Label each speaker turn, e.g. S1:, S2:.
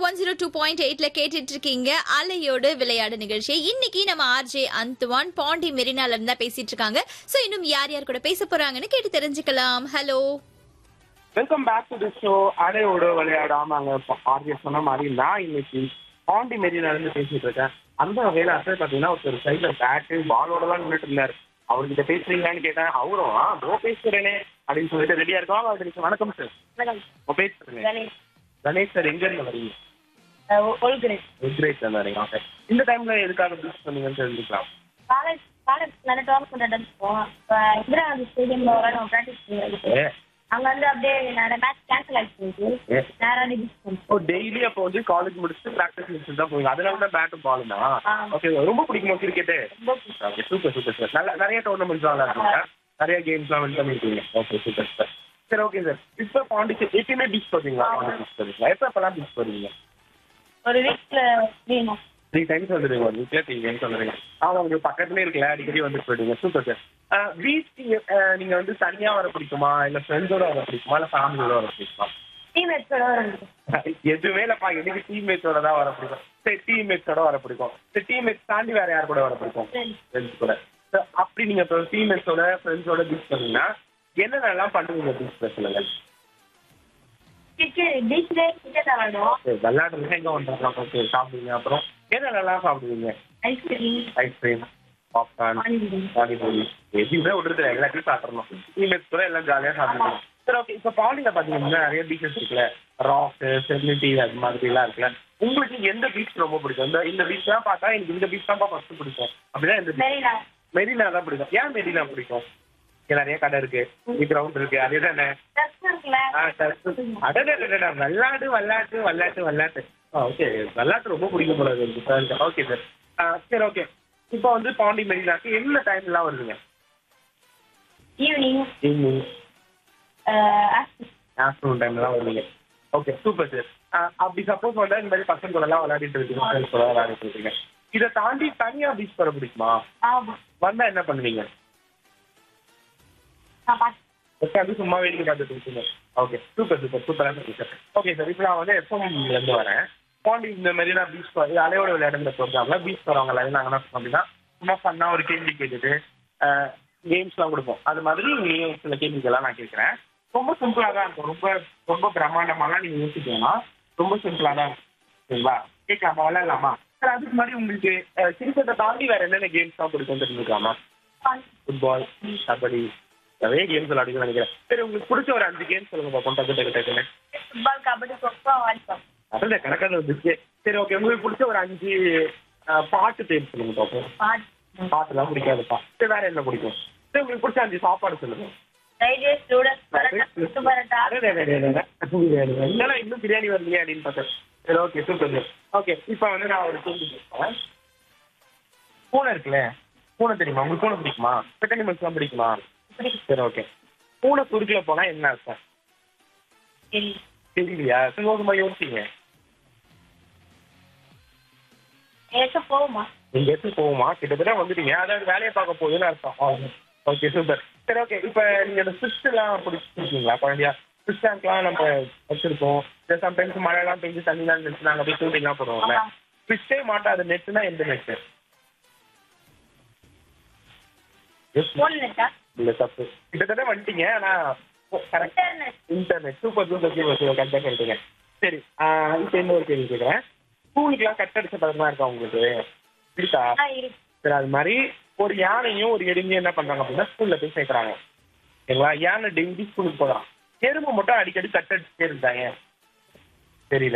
S1: One zero two point எயிட்ல கேட்டுட்டு இருக்கீங்க அலையோடு விளையாடு நிகழ்ச்சி இன்னைக்கு நம்ம ஆர்ஜே அந்துவான் பாண்டி மெரினால இருந்தா பேசிட்டு இருக்காங்க சோ இன்னும் யார் யார் கூட பேச போறாங்கன்னு கேட்டு தெரிஞ்சுக்கலாம் hello
S2: welcome back to the show அடையோட விளையாடாம அங்க ஆர்ஜிஎஸ் சொன்ன மாதிரி நான் இன்னைக்கு பாண்டி மெரினா இருந்து பேசிட்டு இருக்கேன் அந்த வகையில அடுத்தது பாத்தீங்கன்னா ஒருத்தர் சைட்ல பேட்டு பாலோட தான் நின்றுட்டு இருந்தாரு அவர்கிட்ட பேசுறீங்களான்னு கேட்டேன் அவரும் ஆ தோ பேசுறேனே அப்படின்னு சொல்லிட்டு ரெடியா இருக்கோம் அவருக்கு வணக்கம் சார் உங்க பேர் சொல்லுங்க கணேஷ் சார் எங்க இருந்து வரீங்க உக்ரேட்ல இருந்து வரீங்க ஓகே இந்த டைம்ல எதுக்காக பீச் பண்ணீங்கன்னு தெரிஞ்சுக்கலாம்
S3: காலேஜ் காலேஜ் நல்ல டோர்னமெண்ட் அட்டன் பண்ணுவோம் இப்போ இந்திரா காந்தி ஸ்டேடியம்ல விளையாடும் ப்ராக்டிஸ் பண்ணிருக்கு
S2: ஏ,
S3: அங்க வந்து அப்படியே நிறைய மேட்ச் கேன்சல் ஆயிடுச்சு
S2: ஏ.
S3: நேரா டிபிஸ் பண்ணுவோம்
S2: ஓ டெய்லி அப்போ வந்து காலேஜ் முடிச்சுட்டு ப்ராக்டிஸ் முடிச்சுட்டு தான் போவீங்க அதனால தான் பேட்டும் பாலுமா
S3: ஆ.
S2: ஓகே ரொம்ப பிடிக்குமா கிரிக்கெட்டு
S3: ரொம்ப பிடிக்கும்.
S2: ஓகே சூப்பர் சூப்பர் சார் நல்ல நிறைய டோர்னமெண்ட்ஸ் விளாடுறீங்க நிறைய கேம்ஸ்லாம் வின் பண்ணிருக்கீங்க ஓகே சூப்பர் சார் சரி ஓகே சார் இப்போ பாண்டிச்சேரி எப்பயுமே பீச் போவீங்களா பீச் போவீங்களா எப்போ எப்போலாம் பீச் போவீங்க
S3: ஒரு வீக்ல வேணும்
S2: த்ரீ டைம்ஸ் வந்துடுங்க ஒரு வீக்ல த்ரீ டைம்ஸ் வந்துடுங்க ஆமாம் உங்களுக்கு பக்கத்துலேயே இருக்குல்ல அடிக்கடி வந்து போயிடுங்க சூப்பர் சார் பீச் நீங்க வந்து தனியா வர பிடிக்குமா இல்ல ஃப்ரெண்ட்ஸோட வர பிடிக்குமா இல்ல ஃபேமிலியோட வர பிடிக்குமா
S3: டீம்மேட்ஸோட வரும்
S2: எதுவுமே இல்லப்பா எனக்கு டீம்மேட்ஸோட தான் வர பிடிக்கும் சரி டீம்மேட்ஸோட வர பிடிக்கும் சரி டீம்மேட்ஸ் தாண்டி வேற யார் கூட வர பிடிக்கும்
S3: Friends.
S2: ஃப்ரெண்ட்ஸ் கூட So, அப்படி நீங்க இப்போ டீம்மேட்ஸோட ஃப்ரெண்ட்ஸோட பீச் பண்ணீங்கன்னா என்னென்னலாம் பண்ணுவீங்க பீச் சொல்லுங்க
S3: கிரிக்கெட் பீச்ல கிரிக்கெட் விளையாடுவோம்
S2: சரி விளையாடுறதுல எங்க வந்துடலாம் ஓகே சாப்பிடுவீங்க அப்புறம் என்னென்னலாம் சாப்பிடுவீங்க
S3: ice cream
S2: ice cream popcorn
S3: panipuri
S2: panipuri எதுவுமே விடுறது எல்லாத்தையும் சாப்பிடணும் டீம்மேட்ஸ் கூட எல்லாம் ஜாலியா சாப்பிடுவோம் சரி ஓகே இப்போ பாண்டியில பாத்தீங்கன்னா நிறைய பீச்சஸ் இருக்குல்ல ராக் செர்னிட்டி அது மாதிரி எல்லாம் இருக்குல்ல உங்களுக்கு எந்த பீச் ரொம்ப பிடிக்கும் இந்த இந்த பீச் தான் பார்த்தா எனக்கு இந்த பீச் தான் ஃபர்ஸ்ட் பிடிக்கும் அப்படிதான் இந்த beach.
S3: மெரினா
S2: மெரினா தான் பிடிக்கும் ஏன் மெரினா பிடிக்கும் இங்க நிறைய கடை இருக்கு கிரவுண்ட் இருக்கு அதே தானே
S3: ட்ரெஸ் இருக்குல்ல
S2: ஆ, சரி. அடடே, அடடே, விளையாட்டு விளையாட்டு விளையாட்டு விளையாட்டு ஓகே விளையாட்டு ரொம்ப பிடிக்கும் போல இருக்கு சார் ஓகே சார் சரி ஓகே இப்போ வந்து பாண்டி மெரினாக்கு என்ன டைம்லாம் வருதுங்க
S3: ஈவினிங்
S2: ஈவினிங் ஆஃப்டர்நூன் டைம்லாம் வருவீங்க ஓகே சூப்பர் சார் அப்படி சப்போஸ் வந்தா இந்த மாதிரி பசங்க கூட எல்லாம் விளையாடிட்டு இருக்கீங்க ஃப்ரெண்ட்ஸ் கூட விளையாடிட்டு இருக்கீங்க இதை தாண்டி தனியா பீச் வர பிடிக்குமா
S3: ஆமா
S2: வந்தா என்ன பண்ணுவீங்க
S3: நான் பாத்து
S2: உட்காந்து சும்மா வேடிக்கை பார்த்துட்டு இருக்கீங்க ஓகே சூப்பர் சூப்பர் சூப்பராக இருக்கு சார் ஓகே சார் இப்போ நான் வந்து எஃப்எம்ல இருந்து வரேன் பாண்டி இந்த மாதிரி நான் பீச் போய் அலையோட விளையாடுற ப்ரோக்ராம்ல பீச் போறவங்க எல்லாரும் நாங்கள் என்ன பண்ணோம் அப்படின்னா சும்மா ஃபன்னா ஒரு கேள்வி கேட்டுட்டு கேம்ஸ்லாம் கொடுப்போம் அது மாதிரி நீங்க சில கேள்விகள்லாம் நான் கேட்குறேன் ரொம்ப சிம்பிளாக தான் இருக்கும் ரொம்ப ரொம்ப பிரம்மாண்டமாலாம் நீங்க யோசிக்கணும்னா ரொம்ப சிம்பிளாக தான் இருக்கும் சரிங்களா கேட்கலாமா விளையாடலாமா சார் அதுக்கு முன்னாடி உங்களுக்கு கிரிக்கெட்டை தாண்டி வேற என்னென்ன கேம்ஸ் தான் பிடிக்கும் தெரிஞ்சுக்கலாமா ஃபுட்பால் கபடி நிறைய கேம்ஸ் விளையாடுங்க நினைக்கிறேன் சரி உங்களுக்கு பிடிச்ச ஒரு அஞ்சு கேம்ஸ் சொல்லுங்க பார்ப்போம் டக்கு டக்கு டக்குன்னு
S3: ஃபுட்பால் கபடி கொக்கோ வாலிபால்
S2: அதில் கணக்கான வந்துச்சு சரி ஓகே உங்களுக்கு பிடிச்ச ஒரு அஞ்சு அஹ், பாட்டு பேர் சொல்லுங்க பார்ப்போம்
S3: பாட்
S2: பாட்டுலாம் பிடிக்காதுப்பா சரி வேற என்ன பிடிக்கும் சரி உங்களுக்கு பிடிச்ச அஞ்சு சாப்பாடு சொல்லுங்க
S3: ரைடர்ஸ் ஸ்டூடெண்ட்ஸ் பரோட்டா குத்து பரோட்டா
S2: அடே, அடே, அடே, அடே, அடே. என்னடா இன்னும் பிரியாணி வரலையே அப்படின்னு பார்த்தேன் சரி ஓகே சூப்பர் சார் ஓகே இப்போ வந்து நான் ஒரு கேள்வி கேட்பேன் பூனை இருக்குல்ல பூனை தெரியுமா உங்களுக்கு பூனை பிடிக்குமா பெட் அனிமல்ஸ்லாம் பிடிக்குமா சரி ஓகே பூனை குறுக்கில் போனா என்ன அர்த்தம்
S3: சரி
S2: தெரியலையா சரி ஓகேமா யோசிங்க
S3: ஏதாச்சும் போகுமா
S2: எங்கேயாச்சும் போகுமா கிட்டத்தட்ட வந்துட்டீங்க அதாவது வேலையை பார்க்க போகுதுன்னு அர்த்தம் ஓகே சூப்பர் சரி ஓகே இப்போ நீங்க இந்த ஃபிஷ்லாம் பிடிச்சிருக்கீங்களா குழந்தையா ஃபிஷ் டேங்க்லாம் நம்ம வச்சிருக்கோம் இல்லை சம்டைம்ஸ் மழைலாம் பெஞ்சு தண்ணிலாம் இருந்துச்சு நாங்கள் போய் ஷூட்டிங்லாம் போடுவோம்ல
S3: ஆமா.
S2: ஃபிஷ்ஷே மாட்டாத நெட்டுனா எந்த நெட்டு
S3: ஃபோன் நெட்டா
S2: இல்லை தப்பு கிட்டத்தட்ட வந்துட்டீங்க ஆனால் correct
S3: internet
S2: internet super super super super கரெக்டாக சொல்லிட்டீங்க சரி இப்போ இன்னொரு கேள்வி கேட்குறேன் ஸ்கூலுக்குலாம் கட் அடிச்ச பழக்கமாக இருக்கா உங்களுக்கு இருக்கா
S3: ஆ இருக்கு
S2: சரி அது மாதிரி ஒரு யானையும் ஒரு எறும்பையும் என்ன பண்றாங்க அப்படின்னா ஸ்கூல்ல போய் சேர்க்கறாங்க சரிங்களா யானை டெய்லி ஸ்கூலுக்கு போகிறான் எறும்பு மட்டும் அடிக்கடி கட் அடிச்சுட்டே இருந்தாங்க தெரியல